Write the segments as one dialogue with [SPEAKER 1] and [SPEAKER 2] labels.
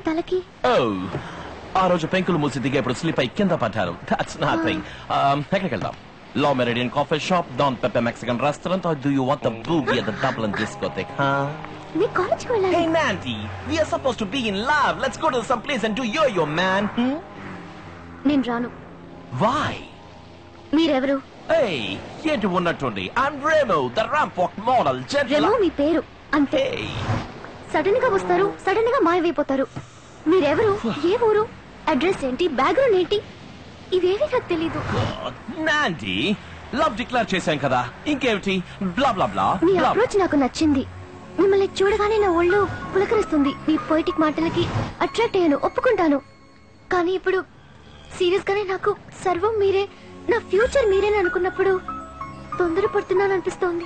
[SPEAKER 1] తలకి
[SPEAKER 2] ఓ ఆ రోజు పెంకులు మూసి దిగేప్పుడు స్లిప్ అయి కింద పడ్డారు దట్స్ నథింగ్ ఎక్కడికి వెళ్దాం La Meridian coffee shop Don Pepper Mexican restaurant or do you want the boogie at the Dublin discotheque హా
[SPEAKER 1] మీ కాలేజ్కి వెళ్ళాలి
[SPEAKER 2] Hey Nandy, we are supposed to be in love. Let's go to some place and do yo-yo, man. Hmm?
[SPEAKER 1] నేను రాను
[SPEAKER 2] Why?
[SPEAKER 1] మీరెవరు
[SPEAKER 2] Hey, ఏంటి ఉన్నట్టుండి I'm Remo, the ramp walk model,
[SPEAKER 1] Remo
[SPEAKER 2] gentle.
[SPEAKER 1] మీ పేరు అంతే
[SPEAKER 2] Hey,
[SPEAKER 1] సడన్ గా వస్తారు సడన్ గా మాయమైపోతారు మీరెవరు ఏ ఊరు అడ్రస్ ఏంటి బ్యాక్గ్రౌండ్ ఏంటి ఇవేవి నాకు తెలీదు
[SPEAKER 2] God, Nandy, love declare చేశాం కదా ఇంకేమిటి బ్లా బ్లా బ్లా
[SPEAKER 1] మీ
[SPEAKER 2] బ్లా
[SPEAKER 1] అప్రోచ్ నాకు నచ్చింది మిమ్మల్ని చూడగానే నా ఒళ్ళు పులకరిస్తుంది మీ పోయిటిక్ మాటలకి అట్రాక్ట్ అయ్యాను ఒప్పుకుంటాను కానీ ఇప్పుడు సీరియస్ గానే నాకు సర్వం మీరే నా ఫ్యూచర్ మీరేని అనుకున్నప్పుడు తొందరపడుతున్నాను అనిపిస్తోంది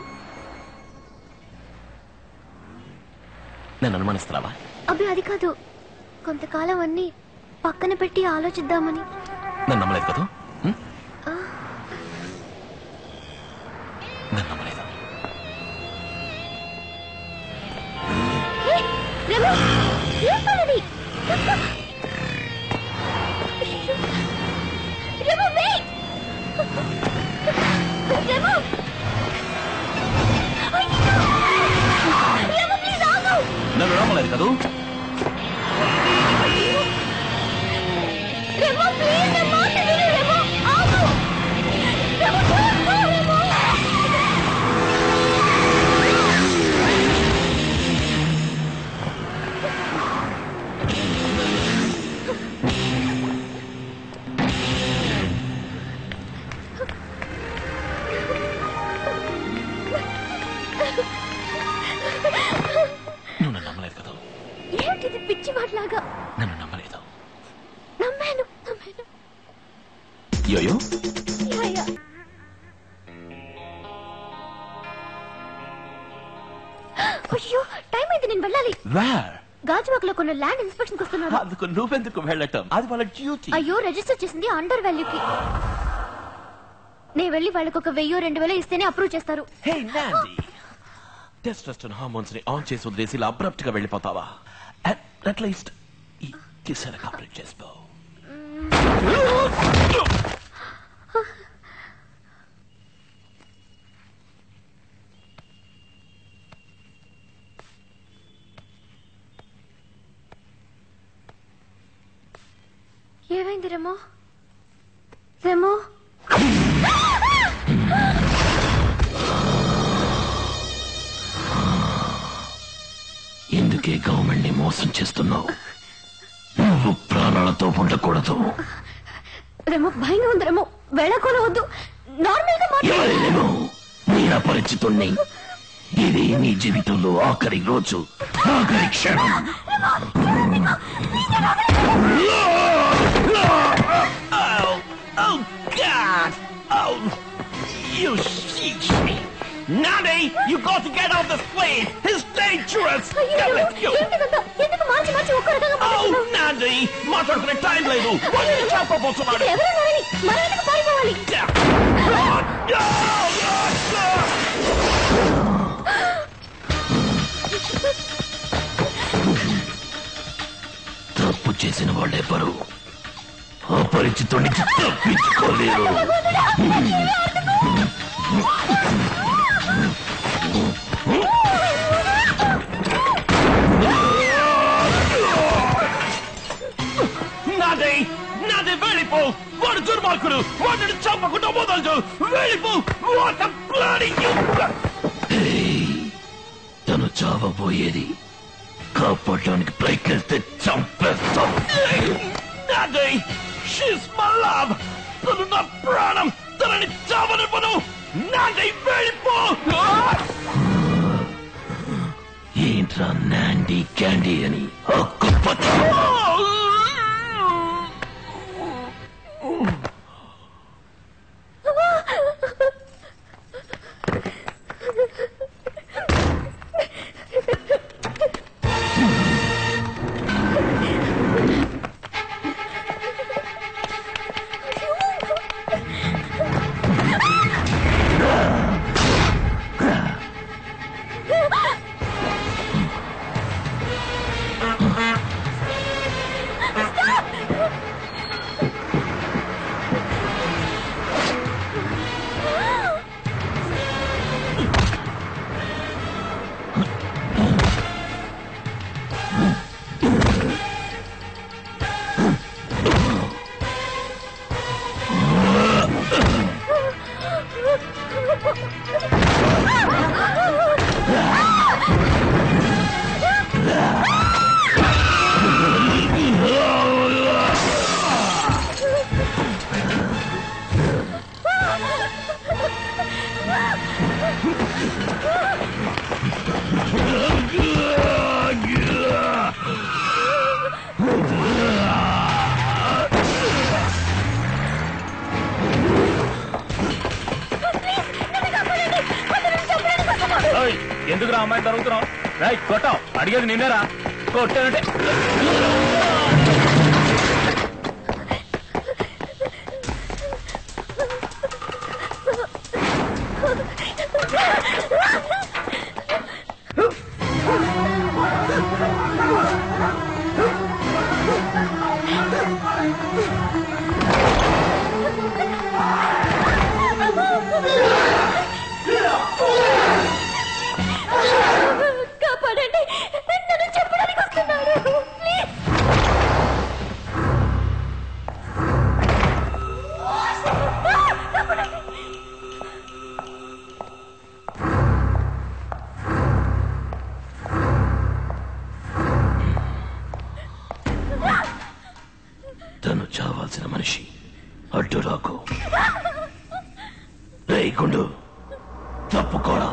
[SPEAKER 2] నన్ను అనుమానిస్తున్నావా
[SPEAKER 1] అబ్బి అది కాదు కొంతకాలం అన్ని పక్కన పెట్టి ఆలోచిద్దామని
[SPEAKER 2] నన్ను నమ్మలేదు కదా హ్మ్? నన్ను నమ్మలేదు
[SPEAKER 1] హే, రెమో, ఏం పనిది? రెమో, wait! రెమో! అయ్యో! రెమో, please ఆగు!
[SPEAKER 2] నన్ను నమ్మలేదు కదూ
[SPEAKER 1] రెమో, please, నా మాట విను, రెమో, ఆగు! Remo, don't go, Remo!
[SPEAKER 2] నువ్వు నన్ను నమ్మలేదు కదా
[SPEAKER 1] ఏంటిది పిచ్చి మాటలాగా
[SPEAKER 2] నన్ను నమ్మలేదు
[SPEAKER 1] నమ్మాను నమ్మాను
[SPEAKER 2] యోయో
[SPEAKER 1] యా, యా. అయ్యో టైం అయింది నేను వెళ్ళాలి
[SPEAKER 2] వేర్
[SPEAKER 1] గాజువాకలో కొన్ని ల్యాండ్ ఇన్స్పెక్షన్ వస్తున్నారు
[SPEAKER 2] అందుకు నువ్వెందుకు వెళ్ళటం అది వాళ్ళ డ్యూటీ
[SPEAKER 1] అయ్యో రిజిస్టర్ చేసింది అండర్ వాల్యూకి నేను వెళ్ళి వాళ్ళకి ఒక వెయ్యో రెండు వేలు ఇస్తేనే అప్రూవ్ చేస్తారు
[SPEAKER 2] హే నాండి టెస్టోస్టెరాన్ హార్మోన్స్ ని ఆన్ చేసి వదిలేసి ఇలా అబ్రప్ట్ గా వెళ్ళిపోతావా అట్లీస్ట్ ఈ కిస్ అయినా కంప్లీట్ చేసుకో
[SPEAKER 1] ఏమైంది రెమో రెమో
[SPEAKER 2] ఎందుకే గవర్నమెంట్ ని మోసం చేస్తున్నావు నువ్వు ప్రాణాలతో ఉండకూడదు
[SPEAKER 1] రెమో భయంగా ఉంది రెమో వెళ్ళకూడ వద్దు నార్మల్ గా మాట్లాడు
[SPEAKER 2] ఎవరినేమో నీ అపరిచితుణ్ణి ఇది నీ జీవితంలో ఆఖరి రోజు ఆఖరి క్షణం Oh, oh, God! Oh, you sheesh! Nanny, you got to get off this plane! It's dangerous!
[SPEAKER 1] అయ్యో,
[SPEAKER 2] Come,
[SPEAKER 1] రెమో,
[SPEAKER 2] let's go!
[SPEAKER 1] ఏంటిదంతా? ఎందుకు మార్చి మార్చి ఒక్క రకంగా
[SPEAKER 2] Oh,
[SPEAKER 1] మాట్లాడుతున్నావు?
[SPEAKER 2] Nandy! మాట్లాడుకునే టైం లేదు వాళ్ళు చంపబోతున్నాడు
[SPEAKER 1] ఇక్కడ ఎవరున్నారని మనం ఎందుకు పారిపోవాలి
[SPEAKER 2] తప్పు చేసిన వాళ్ళెవ్వరు అపరిచితుడి నుంచి తప్పించుకోలేరు నాదే నాదే వెళ్ళిపో వాడు దుర్మార్గుడు వాడిని చంపకుండా వదలదు వెళ్ళిపో What a bloody you తను చావబోయేది కాపాడడానికి ప్రయత్నిస్తే చంపేస్తాం నాదే షీస్ మై లవ్ తను నా ప్రాణం తనని చావనివ్వను నాదే వెళ్ళిపో ఏంట్రా నాండీ క్యాండీ అని హక్కుపచ్చు
[SPEAKER 3] ఎందుకు రా అమ్మాయి తరుగుతున్నావు రై కొట్టావు అడిగేది నిన్నేరా కొట్టానంటే
[SPEAKER 1] కాపాడండి నన్ను చెప్పడానికి వస్తున్నాడు ప్లీజ్
[SPEAKER 2] తను చావాల్సిన మనిషి అడ్డు రాకు రేయ్ గుండు తప్పుకోరా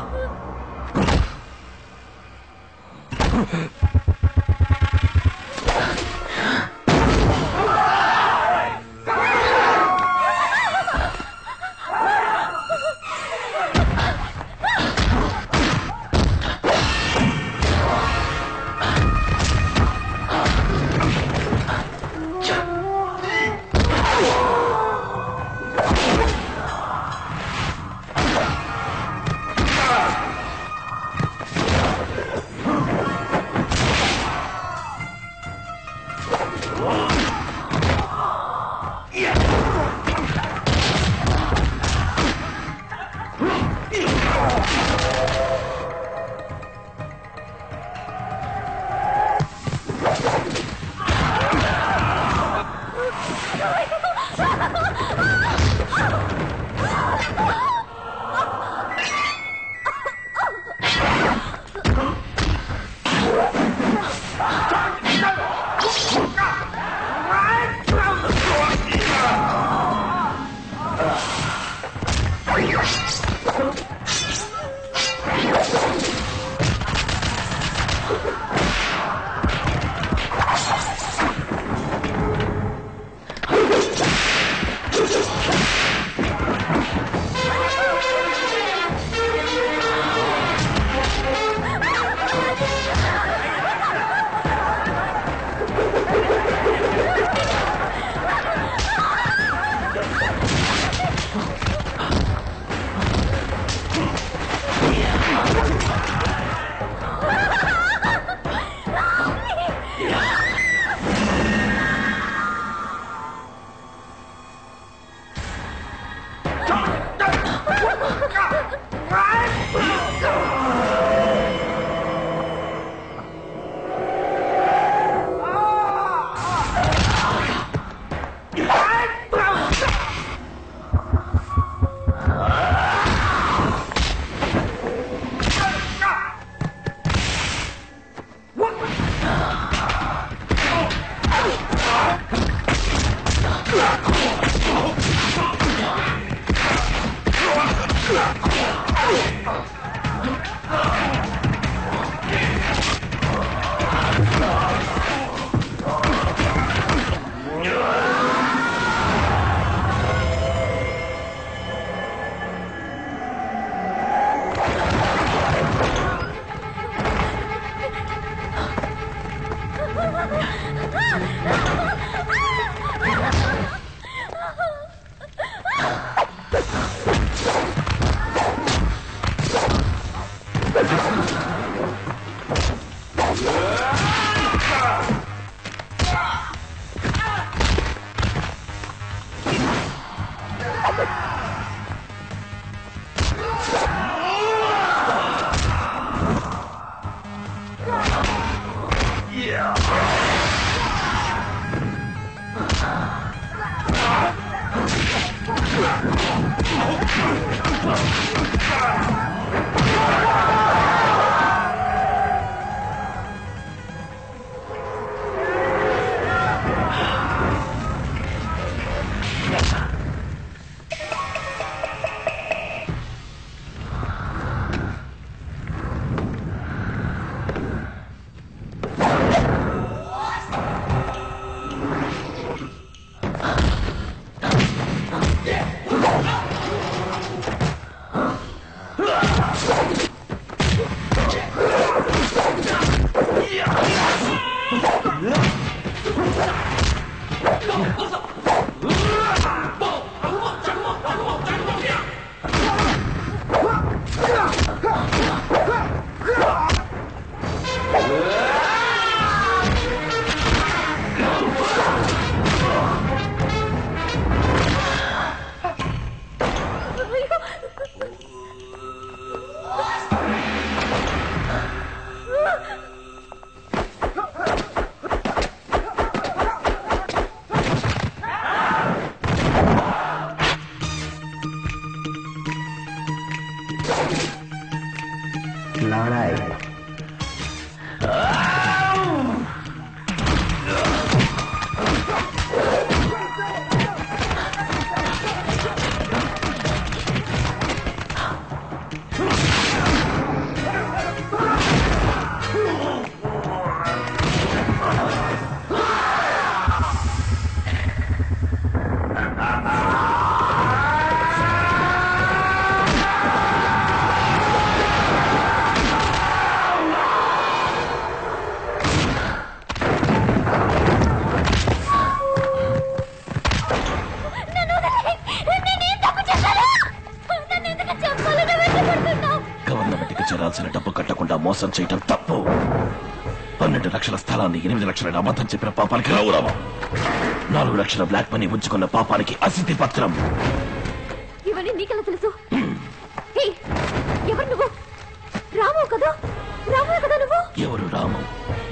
[SPEAKER 1] నేనేం తప్పు చేశాను నన్ను ఎందుకు చెప్పాలని వెంటపడుతున్నావు
[SPEAKER 2] గవర్నమెంట్ కి చేరాల్సిన డబ్బు కట్టకుండా మోసం చేయటం తప్పు పన్నెండు లక్షల స్థలాన్ని ఎనిమిది లక్షల అబద్ధం చెప్పిన పాపానికి రావురామా నాలుగు లక్షల బ్లాక్ మనీ ఉంచుకున్న పాపానికి అసిద్ధి పత్రం
[SPEAKER 1] ఇవన్నీ నీకెలా తెలుసు ఏయ్, ఎవరు నువ్వు రాము కదా రాము కదా నువ్వు
[SPEAKER 2] ఎవరు రాము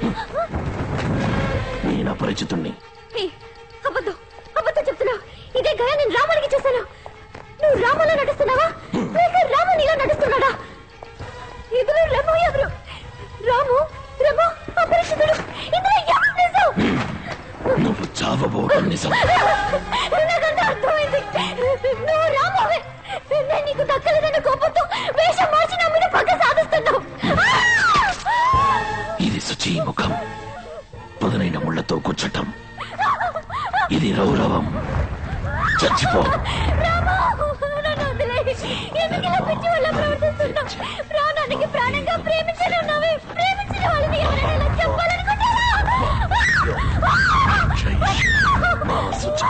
[SPEAKER 2] నేను అపరిచితుణ్ణి
[SPEAKER 1] ఏయ్, అబద్ధం అబద్ధం చెప్తున్నావు ఇదే గయ నేను రాముడికి చూశాను నువ్వు రాములో నటిస్తున్నావా లేక రాము నీలో నటిస్తున్నాడా ఇందులో రము ఎవరు రాము రము అపరిచితుడు ఇందులో ఎవరు నిజం
[SPEAKER 2] నువ్వు చావబోవడం నిజం
[SPEAKER 1] నాకంతా అర్థమైంది నువ్వు రామోవే నేను నీకు దక్కలేదన్న కోపంతో వేషం మార్చి నా మీద పగ సాధిస్తున్నావు
[SPEAKER 2] ఇది శుచి ముఖం పదునైన ముళ్లతో కూర్చటం ఇది రౌరవం చచ్చిపో
[SPEAKER 1] రామా నన్ను వదిలేయ్. ఎందుకు ఇలా పిచ్చి వాళ్ళ ప్రవర్తిస్తున్నావు ప్రాణానికి ప్రాణంగా ప్రేమించనున్నావే ప్రేమించిన వాళ్ళని ఎవరైనా ఇలా చెప్పాలనుకుంటారా
[SPEAKER 2] మా శుచి.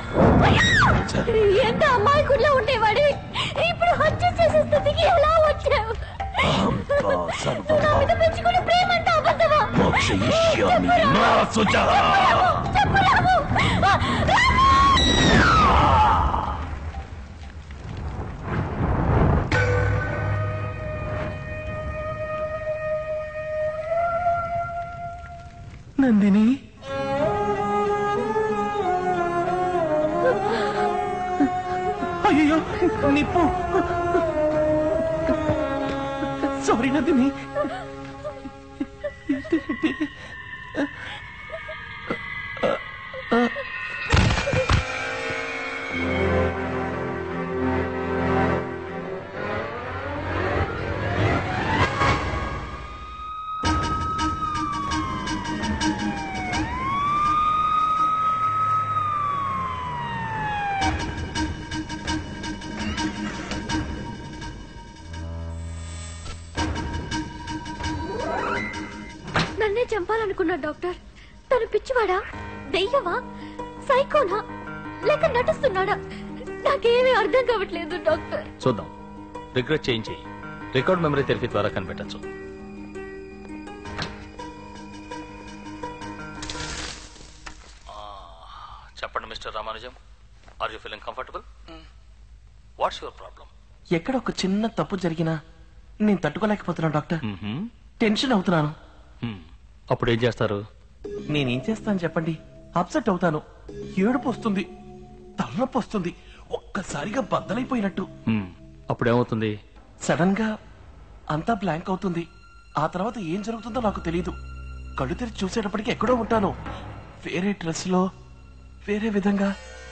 [SPEAKER 1] ఎంత అమ్మాయికుల్లో ఉండేవాడివి ఇప్పుడు హత్య చేసే స్థితికి ఎలా వచ్చావు
[SPEAKER 2] అహంతా
[SPEAKER 1] నా
[SPEAKER 2] సర్వమా
[SPEAKER 1] మీద పెంచుకుని ప్రేమ అంటే అబద్ధమా
[SPEAKER 2] మోక్షయిష్యామి మా శుచ.
[SPEAKER 1] చెప్పు రాము
[SPEAKER 2] నందిని అయ్యో నిప్పు సారీ నందిని
[SPEAKER 1] నన్నే చంపాలనుకున్నా డాక్టర్ తను పిచ్చివాడా దెయ్యమా సైకోనా లేక నటిస్తున్నాడా నాకేమీ అర్థం కావట్లేదు డాక్టర్
[SPEAKER 3] చూద్దాం రిగ్రెట్ చేయించి రికార్డ్ మెమరీ థెరపీ ద్వారా కనిపెట్టచ్చు చెప్పండి mister Ramanujam are you feeling comfortable what's your problem
[SPEAKER 2] ఎక్కడ ఒక చిన్న తప్పు జరిగినా నేను తట్టుకోలేకపోతున్నాను డాక్టర్ టెన్షన్ అవుతున్నాను
[SPEAKER 3] అప్పుడు ఏం చేస్తారు
[SPEAKER 2] నేనేం చేస్తాను చెప్పండి అప్సెట్ అవుతాను ఏడుపు వస్తుంది తలనొప్పి వస్తుంది ఒక్కసారిగా బద్దలైపోయినట్టు
[SPEAKER 3] Hmm. అప్పుడు ఏమవుతుంది
[SPEAKER 2] సడన్ గా అంతా బ్లాంక్ అవుతుంది ఆ తర్వాత ఏం జరుగుతుందో నాకు తెలియదు కళ్ళు తెరిచి చూసేటప్పటికి ఎక్కడో ఉంటాను వేరే డ్రెస్ లో వేరే విధంగా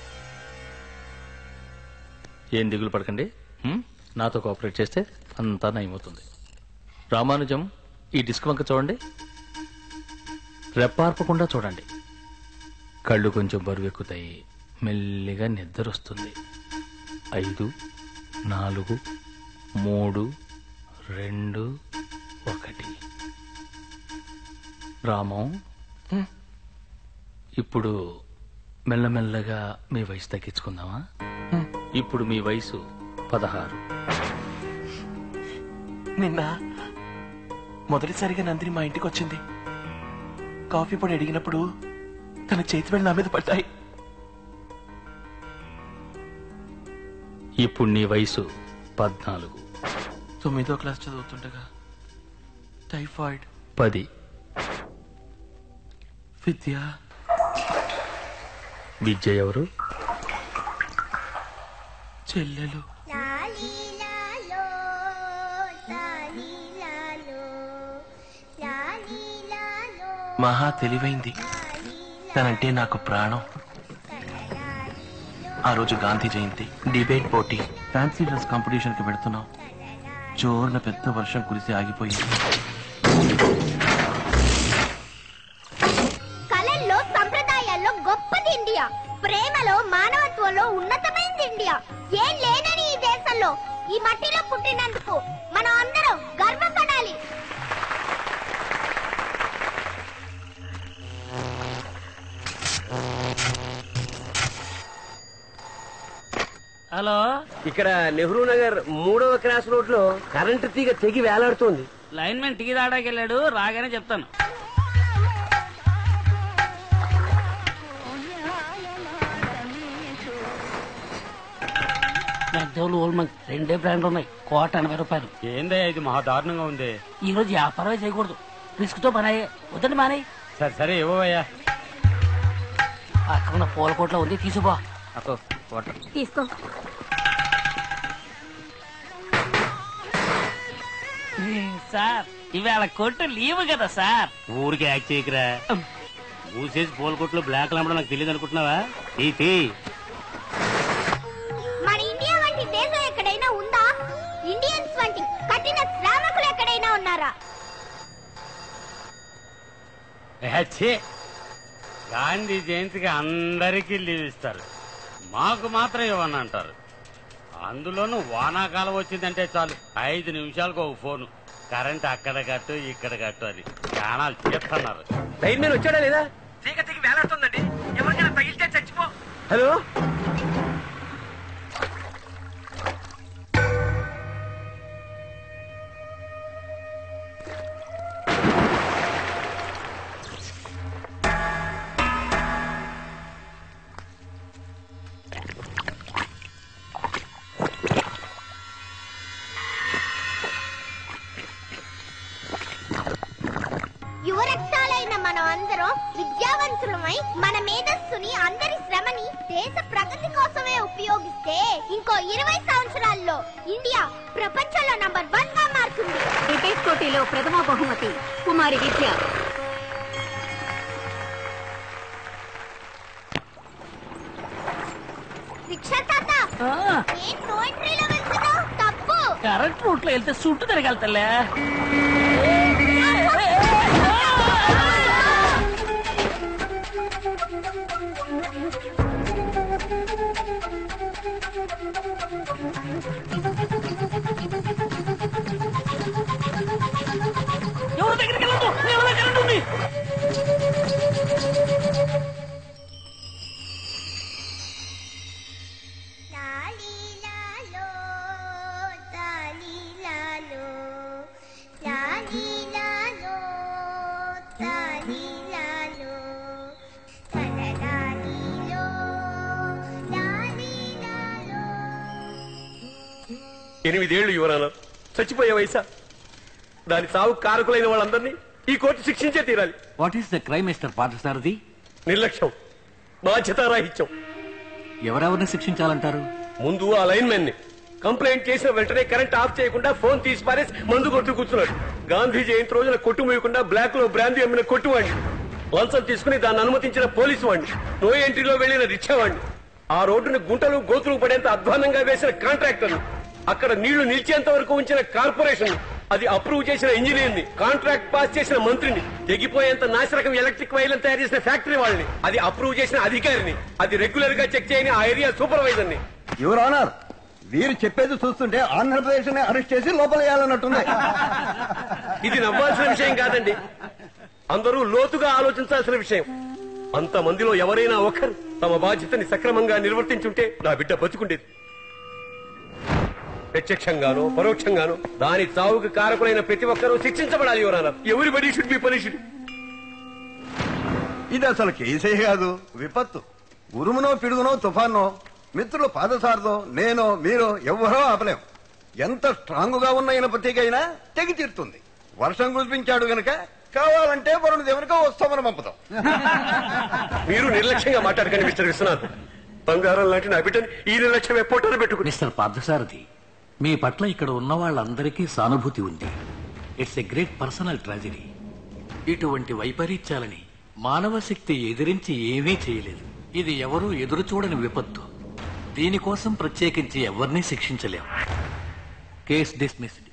[SPEAKER 3] ఏం దిగులు పడకండి హ్మ్? నాతో కోఆపరేట్ చేస్తే అంతా నయమవుతుంది రామానుజం ఈ డిస్క్ వంక చూడండి రెప్పార్పకుండా చూడండి కళ్ళు కొంచెం బరువెక్కుతాయి మెల్లిగా నిద్ర వస్తుంది ఐదు నాలుగు మూడు రెండు ఒకటి రామం
[SPEAKER 2] హ్మ్.
[SPEAKER 3] ఇప్పుడు మెల్లమెల్లగా మీ వయసు తగ్గించుకుందామా
[SPEAKER 2] హ్మ్.
[SPEAKER 3] ఇప్పుడు మీ వయసు పదహారు
[SPEAKER 2] నిన్న మొదటిసారిగా నందిని మా ఇంటికి వచ్చింది కాఫీ పొడి అడిగినప్పుడు తన చేతి వెళ్ళి నా మీద పడ్డాయి
[SPEAKER 3] ఇప్పుడు నీ వయసు పద్నాలుగు
[SPEAKER 2] తొమ్మిదో క్లాస్ చదువుతుండగా టైఫాయిడ్
[SPEAKER 3] పది
[SPEAKER 2] విద్య
[SPEAKER 3] విద్య ఎవరు
[SPEAKER 2] చెల్లెలు
[SPEAKER 4] లాలి లాలో లాలి లాలో
[SPEAKER 2] మహా తెలివైంది తనంటే నాకు ప్రాణం ఆ రోజు గాంధీ జయంతి డిబేట్ పోటీ ఫ్యాన్సీ డ్రెస్ కాంపిటీషన్ కి పెడుతున్నాం జోరున పెద్ద వర్షం కురిసి ఆగిపోయింది
[SPEAKER 1] కళల్లో సంప్రదాయాల్లో గొప్పది ఇండియా ప్రేమలో మానవత్వంలో ఉన్నతమైనది ఇండియా ఏం లేనని ఈ దేశంలో ఈ మట్టిలో పుట్టినందుకు మనం అందరం గర్వపడాలి
[SPEAKER 4] హలో
[SPEAKER 5] ఇక్కడ నెహ్రూ నగర్ మూడవ క్రాస్ రోడ్ లో కరెంటు తీగ తెగి వేలాడుతోంది
[SPEAKER 4] లైన్ మ్యాన్ టీ తాడానికి వెళ్ళాడు రాగానే చెప్తాను మెద్దోలు ఓల్మంగ్ రెండే బ్రాండ్లు ఉన్నాయి కోట ఎనభై రూపాయలు
[SPEAKER 6] ఏందే ఇది మహా దారుణంగా ఉంది
[SPEAKER 4] ఈ రోజు వ్యాపారమే చేయకూడదు రిస్క్ తో పని అయ్యే వద్దండి మానే
[SPEAKER 6] సరే సరే ఇవ్వవయ్యా
[SPEAKER 4] అక్కడ ఉన్న పూల కోట్లో ఉంది తీసుకుపో
[SPEAKER 6] అక్కో వాటర్
[SPEAKER 1] తీసుకో
[SPEAKER 4] సార్ ఇవాళ కొట్టు లీవ్ కదా సార్
[SPEAKER 6] ఊరికి యాక్ట్ చేయకరా మూసేసి పూల కొట్లు బ్లాక్ అమ్మడం నాకు తెలియదు అనుకుంటున్నావా తీ తీ
[SPEAKER 1] మన ఇండియా వంటి దేశం ఎక్కడైనా ఉందా ఇండియన్స్ వంటి కఠిన శ్రామికులు ఎక్కడైనా ఉన్నారా
[SPEAKER 6] ఏ, ఛీ. గాంధీ జయంతికి అందరికీ లీవ్ ఇస్తారు మాకు మాత్రం ఇవ్వని అంటారు అందులోనూ వానాకాలం వచ్చిందంటే చాలు ఐదు నిమిషాలకు ఒక ఫోను కరెంట్ అక్కడ కట్టు ఇక్కడ కట్టు అని ప్రాణాలు చెప్తున్నారు
[SPEAKER 5] లైన్ మ్యాన్ వచ్చాడా లేదా
[SPEAKER 7] తీగ తెగి వేలాడుతుందండి ఎవరికైనా తగిలితే చచ్చిపో
[SPEAKER 5] హలో
[SPEAKER 1] యువరక్తాలైన మనం అందరం విద్యావంతులమై మన మేధస్సుని అందరి శ్రమని దేశ ప్రగతి కోసమే ఉపయోగిస్తే ఇంకో ఇరవై సంవత్సరాల్లో ఇండియా ప్రపంచంలో నంబర్ వన్ గా మారుతుంది
[SPEAKER 8] డిబేట్ పోటీలో ప్రథమ బహుమతి కుమారి విద్య
[SPEAKER 1] రిక్షా తాత ఏం నో ఎంట్రీలో వెళ్తున్నావు తప్పు
[SPEAKER 4] కరెంట్ రూట్ లో వెళ్తే సుట్టు తిరగలుగుతలే ఎవరి దగ్గరికి వెళ్ళదు ఎవరి దగ్గర ఉంది
[SPEAKER 1] లాలీలాలో, తాలీలాలో, లాలీలాలో, తాలీలాలో, తలలాలీలో, లాలీలాలో.
[SPEAKER 5] ఎనిమిదేళ్లు యువరాన చచ్చిపోయే వయసా దాని సావు కారకులైన వాళ్ళందరినీ ఈ కోర్టు శిక్షించే తీరాలి
[SPEAKER 9] what is the crime mister Parthasarathy
[SPEAKER 5] నిర్లక్ష్యం బాధ్యతారాహిత్యం
[SPEAKER 9] ఎవరెవరిని శిక్షించాలంటారు
[SPEAKER 5] ముందు ఆ లైన్ మెన్ ని కంప్లైంట్ చేసిన వెంటనే కరెంట్ ఆఫ్ చేయకుండా ఫోన్ తీసి పారేసి మందు కొట్టు కూర్చున్నాడు గాంధీ జయంతి రోజున కొట్టు మూయకుండా బ్లాక్ లో బ్రాందీ అమ్మిన కొట్టువాడిని లంచం తీసుకుని దాన్ని అనుమతించిన పోలీసు వాడిని నో ఎంట్రీలో వెళ్లిన రిక్షా వాడిని ఆ రోడ్డును గుంటలు గోతులు పడేంత అధ్వానంగా వేసిన కాంట్రాక్టర్ అక్కడ నీళ్లు నిలిచేంత వరకు ఉంచిన కార్పొరేషన్ అది అప్రూవ్ చేసిన ఇంజనీర్ ని కాంట్రాక్ట్ పాస్ చేసిన మంత్రిని తెగిపోయేంత నాశరకం ఎలక్ట్రిక్ వైర్లను తయారు చేసిన ఫ్యాక్టరీ వాళ్ళని అది అప్రూవ్ చేసిన అధికారిని అది రెగ్యులర్ గా చెక్ చేయని ఆ ఏరియా సూపర్వైజర్ ని
[SPEAKER 10] యువర్ ఆనర్ వీరు చెప్పేది చూస్తుంటే ఆంధ్రప్రదేశ్ ని అరెస్ట్ చేసి లోపలేయాలన్నట్టుంది
[SPEAKER 5] ఇది నవ్వాల్సిన విషయం కాదండి అందరూ లోతుగా ఆలోచించాల్సిన విషయం అంత మందిలో ఎవరైనా ఒకరు తమ బాధ్యతని సక్రమంగా నిర్వర్తించుంటే నా బిడ్డ బతుకుండేది ప్రత్యక్షంగానో పరోక్షంగానో దాని చావుకు కారకులైన ప్రతి ఒక్కరూ శిక్షించబడాలి ఎవరన్నా ఎవరి బడి షుడ్ బి పనిషుడ్
[SPEAKER 10] ఇది అసలు కేసే కాదు విపత్తు ఉరుమునో పిడుగునో తుఫానో మిత్రులు పాదసారదో నేనో మీరో ఎవ్వరో ఆపలేం ఎంత స్ట్రాంగ్ గా ఉన్న ఇనపతికైనా తెగి తీరుతుంది వర్షం కురిపించాడు గనక కావాలంటే వరుణ దేవునికో వస్తామని పంపుతాం
[SPEAKER 5] మీరు నిర్లక్ష్యంగా మాట్లాడకండి మిస్టర్ విశ్వనాథ్ బంగారం లాంటి నా బిడ్డని ఈ నిర్లక్ష్యం ఎప్పుడో పెట్టుకుని
[SPEAKER 9] మిస్టర్ పార్థసారథి మీ పట్ల ఇక్కడ ఉన్న వాళ్ళందరికీ సానుభూతి ఉంది it's a great personal tragedy ఇటువంటి వైపరీత్యాలని మానవ శక్తి ఎదిరించి ఏమీ చేయలేదు ఇది ఎవరూ ఎదురు చూడని విపత్తు దీనికోసం ప్రత్యేకించి ఎవరినీ శిక్షించలేం కేస్ డిస్మిస్డ్